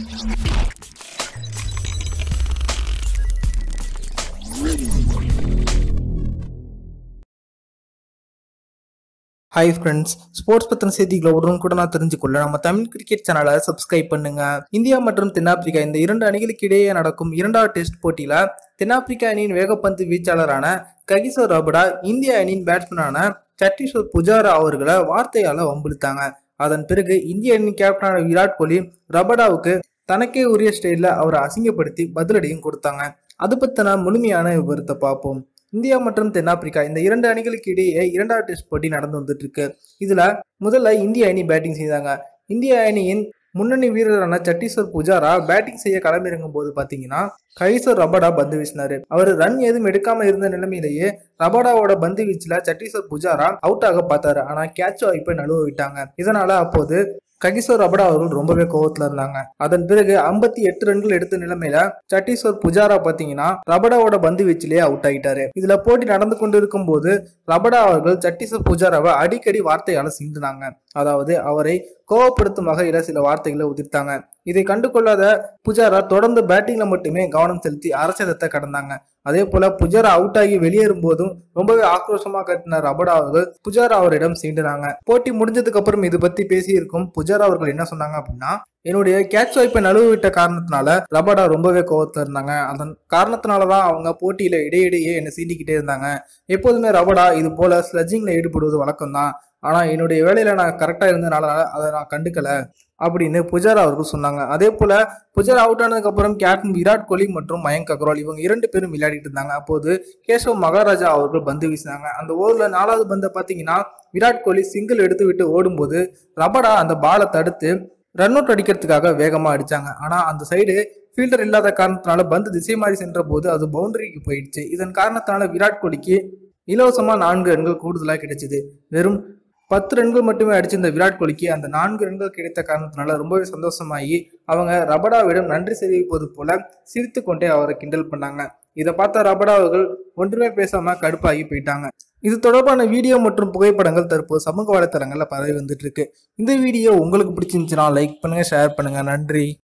hi friends sports பத்தின செய்திகளை உடனுக்குடன் தெரிஞ்சுக்கொள்ள நம்ம தமிழ் கிரிக்கெட் சேனலை சப்ஸ்கிரைப் பண்ணுங்க இந்தியா மற்றும் தென்னாப்பிரிக்கா இந்த இரண்டு அணிகளுக்கு இடையே நடக்கும் இரண்டாவது டெஸ்ட் போட்டியில தென்னாப்பிரிக்கா அணியின் வேகப்பந்து வீச்சாளரான ககிசோ ரபடா இந்திய அணியின் பேட்ஸ்மேனான சட்டீஸ்வர் புஜாரா அவர்களை வார்த்தையால வம்பிழுத்தாங்க அதன் பிறகு இந்திய அணியின் கேப்டனான விராட் கோலி ரபடாவுக்கு தனக்கே உரிய ஸ்டைலில் அவரை அசிங்கப்படுத்தி பதிலடியும் கொடுத்தாங்க அது பத்தின முழுமையான விவரத்தை பார்ப்போம் இந்தியா மற்றும் தென்னாப்பிரிக்கா இந்த இரண்டு அணிகளுக்கு இடையே இரண்டாவது டெஸ்ட் போட்டி நடந்து வந்துட்டு இருக்கு இதுல முதல்ல இந்திய அணி பேட்டிங் செய்தாங்க இந்திய அணியின் முன்னணி வீரரான சட்டீஸ்வர் புஜாரா பேட்டிங் செய்ய களமிறங்கும் போது பாத்தீங்கன்னா கைசர் ரபடா பந்து வீசினாரு அவர் ரன் எதுவும் எடுக்காம இருந்த நிலைமையிலேயே ரபடாவோட பந்து வீச்சுல சட்டீஸ்வர் புஜாரா அவுட் ஆக பார்த்தாரு ஆனா கேட்ச் வாய்ப்பை நழுவ விட்டாங்க இதனால அப்போது ககிசோர் ரபடா அவர்கள் ரொம்பவே கோவத்துல இருந்தாங்க அதன் பிறகு ஐம்பத்தி எட்டு ரன்கள் எடுத்த நிலைமையில சட்டீஸ்வர் புஜாரா பாத்தீங்கன்னா ரபடாவோட பந்து வீச்சிலேயே அவுட் ஆகிட்டாரு இதுல போட்டி நடந்து கொண்டு இருக்கும் போது ரபடா அவர்கள் சட்டீஸ்வர் புஜாராவை அடிக்கடி வார்த்தையால சிந்துனாங்க அதாவது அவரை கோவப்படுத்தும் வகையில சில வார்த்தைகளை உதிர்த்தாங்க இதை கண்டு கொள்ளாத புஜாரா தொடர்ந்து பேட்டிங்ல மட்டுமே கவனம் செலுத்தி அரசதத்தை கடந்தாங்க அதே போல புஜாரா அவுட் ஆகி வெளியேறும் போதும் ரொம்பவே ஆக்ரோஷமா கட்டின ரபடா அவர்கள் புஜாரா அவரிடம் சீண்டுனாங்க போட்டி முடிஞ்சதுக்கு அப்புறம் இது பத்தி பேசியிருக்கும் புஜாரா அவர்கள் என்ன சொன்னாங்க அப்படின்னா என்னுடைய கேட்ச் வாய்ப்பை நழுவ விட்ட காரணத்தினால ரபடா ரொம்பவே கோவத்துல இருந்தாங்க அதன் காரணத்தினாலதான் அவங்க போட்டியில இடையிடையே என்னை சீண்டிக்கிட்டே இருந்தாங்க எப்போதுமே ரபடா இது போல ஸ்லஜிங்ல ஈடுபடுவது வழக்கம் தான் ஆனா என்னுடைய வேலையில நான் கரெக்டா இருந்தனால அதை நான் கண்டுக்கல அப்படின்னு புஜாரா அவர்கள் சொன்னாங்க அதே போல புஜாரா அவுட் ஆனதுக்கு அப்புறம் கேப்டன் விராட் கோலி மற்றும் மயங்க் அகர்வால் இவங்க இரண்டு பேரும் விளையாடிட்டு இருந்தாங்க அப்போது கேசவ் மகாராஜா அவர்கள் பந்து வீசினாங்க அந்த ஓவர்ல நாலாவது பந்தை பாத்தீங்கன்னா விராட் கோலி சிங்கிள் எடுத்து விட்டு ஓடும்போது ரபடா அந்த பாலை தடுத்து ரன் அவுட் அடிக்கிறதுக்காக வேகமா அடிச்சாங்க ஆனா அந்த சைடு ஃபீல்டர் இல்லாத காரணத்தினால பந்து திசை மாறி சென்ற போது அது பவுண்டரிக்கு போயிடுச்சு இதன் காரணத்தினால விராட் கோலிக்கு இலவசமா நான்கு ரன்கள் கூடுதலாக கிடைச்சது வெறும் பத்து ரன்கள் மட்டுமே அடிச்சிருந்த விராட் கோலிக்கு அந்த நான்கு ரன்கள் கிடைத்த காரணத்தினால ரொம்பவே சந்தோஷமாகி அவங்க ரபடாவிடம் நன்றி தெரிவிப்பது போல சிரித்து கொண்டே அவரை கிண்டல் பண்ணாங்க இதை பார்த்த ரபடா அவர்கள் ஒன்றுமே பேசாம கடுப்பாகி போயிட்டாங்க இது தொடர்பான வீடியோ மற்றும் புகைப்படங்கள் தற்போது சமூக வலைத்தளங்களில் பரவி வந்துட்டு இருக்கு இந்த வீடியோ உங்களுக்கு பிடிச்சிருந்துச்சுன்னா லைக் பண்ணுங்க ஷேர் பண்ணுங்க நன்றி